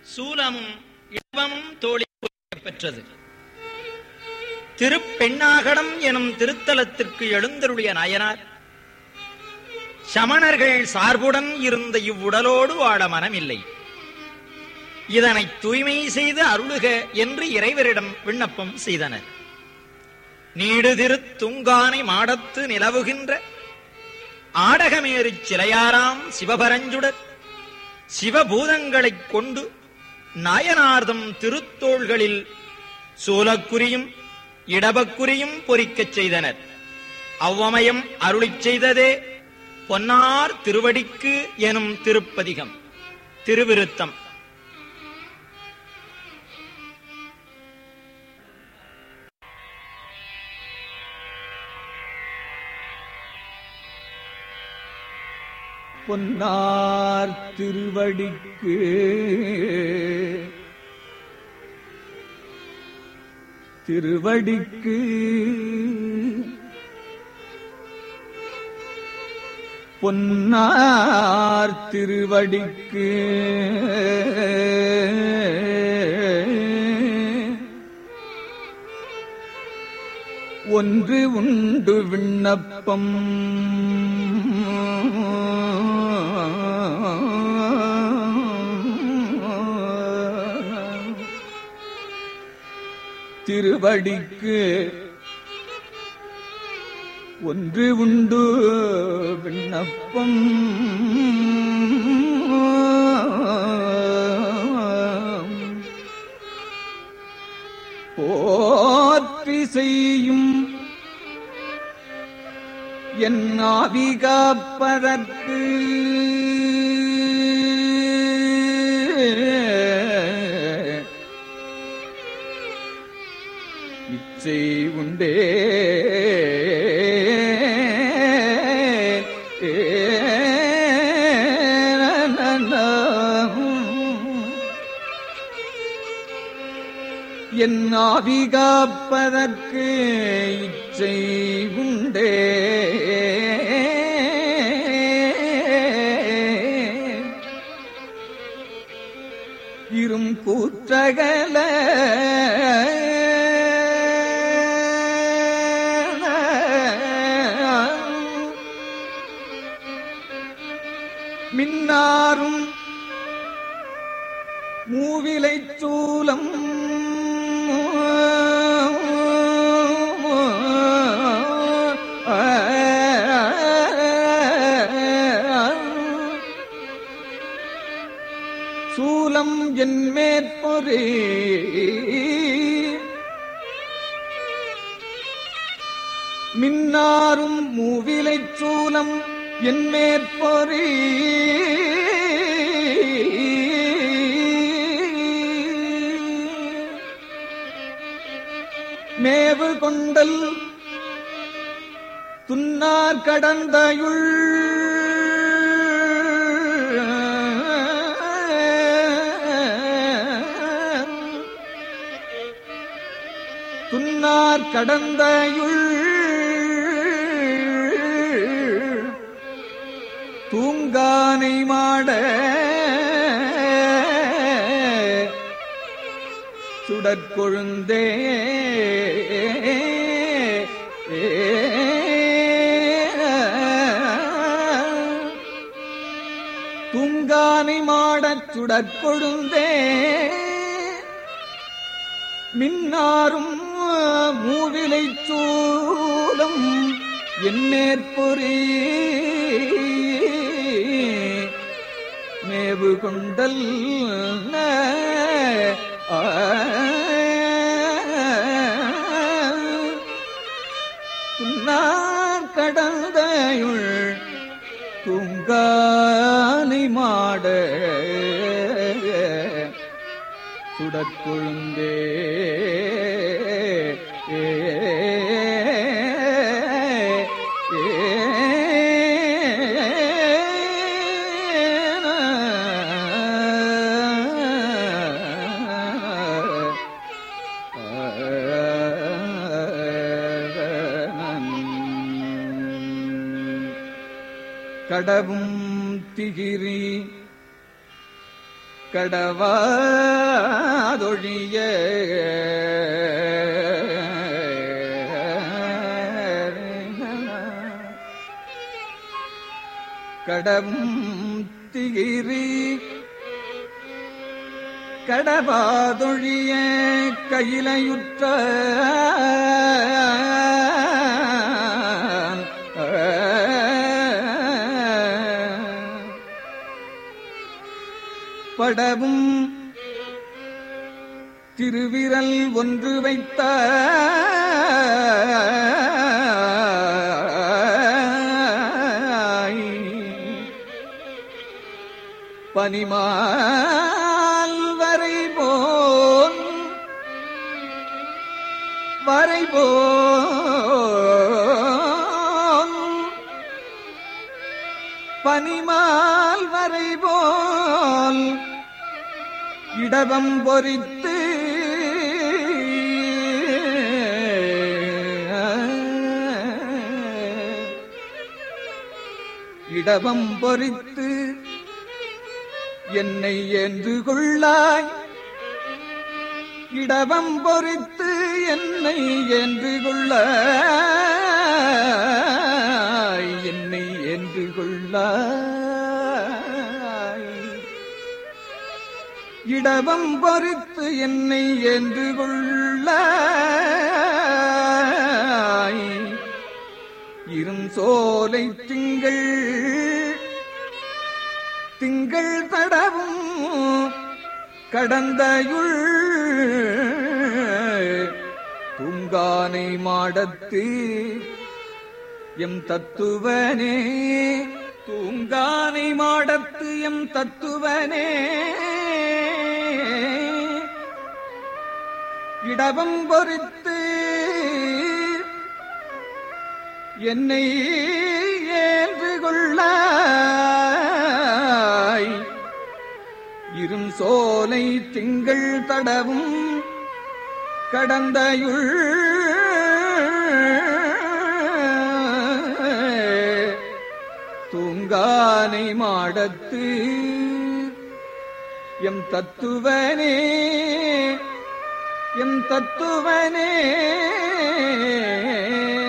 சூலமும் இளவமும் தோழி பெற்றது திருப்பெண்ணாகடம் எனும் திருத்தலத்திற்கு எழுந்தருளிய நாயனார் சமணர்கள் சார்புடன் இருந்த இவ்வுடலோடு வாழ மனமில்லை இதனை தூய்மை செய்து அருளுக என்று இறைவரிடம் விண்ணப்பம் செய்தனர் நீடு திரு துங்கானை மாடத்து நிலவுகின்ற ஆடகமேறிச் சிலையாராம் சிவபரஞ்சுடர் சிவபூதங்களைக் கொண்டு நாயனார்தம் திருத்தோள்களில் சோலக்குரியும் இடபக்குரியும் பொறிக்கச் செய்தனர் அவ்வமயம் அருளிச் செய்ததே பொன்னார் திருவடிக்கு எனும் திருப்பதிகம் திருவிருத்தம் பொன்னார் திருவடிக்கு திருவடிக்கு பொன்னார் திருவடிக்கு ஒன்று உண்டு விண்ணப்பம் திருவடிக்கு ஒன்று உண்டு விண்ணப்பம் போற்றி செய்யும் என் ஆவிகாப்பதற்கு இச்சை உண்டே என் ஆவிகாப்பதற்கு இச்சை உண்டே இரும் கூற்றகல மின்னாரும் மூவிலைச் சூலம் சூலம் என் மேற்பொரே மின்னாரும் மூவிலைச் சூலம் என் மேற்பொரே மேவு கொண்டல் துன்னார் கடந்தையுள் துன்னார் கடந்தையுள் தூங்கானை மாட சுடற்கொழுந்தே துங்கானை மாடச் சுடற்கொழுந்தே மின்னாரும் மூவிலைச் சூலம் என்னேற்பொறி மேவு கொண்டல் ஆ துன்னார் கடந்தையுள் துங்கானை மாட சுடற்கொழுந்தே கடவும் திகிரி கடவாதொழிய கடம் திகிரி கடவாதொழிய கையிலையுற்ற படவும் திருவிரல் ஒன்று வைத்த பனிமால் வரை போல் வரை போல் பனிமால் வரை போல் இடவம் பொறித்து இடவம் பொறித்து என்னை என்று கொள்ளாய் இடவம் பொறித்து என்னை என்று கொள்ளாய் என்னை என்று கொள்ளாய் இடவம் பொறித்து என்னை என்று கொள்ளாய் இரும் சோலை திங்கள் திங்கள் தடவும் கடந்தையுள் தூங்கானை மாடத்து எம் தத்துவனே தூங்கானை மாடத்து எம் தத்துவனே இடவம் பொறித்து என்னை ஏன்று கொள்ளாய் இரும் சோலை திங்கள் தடவும் கடந்தையுள் தூங்கானை மாடத்து எம் தத்துவனே எம் தத்துவனே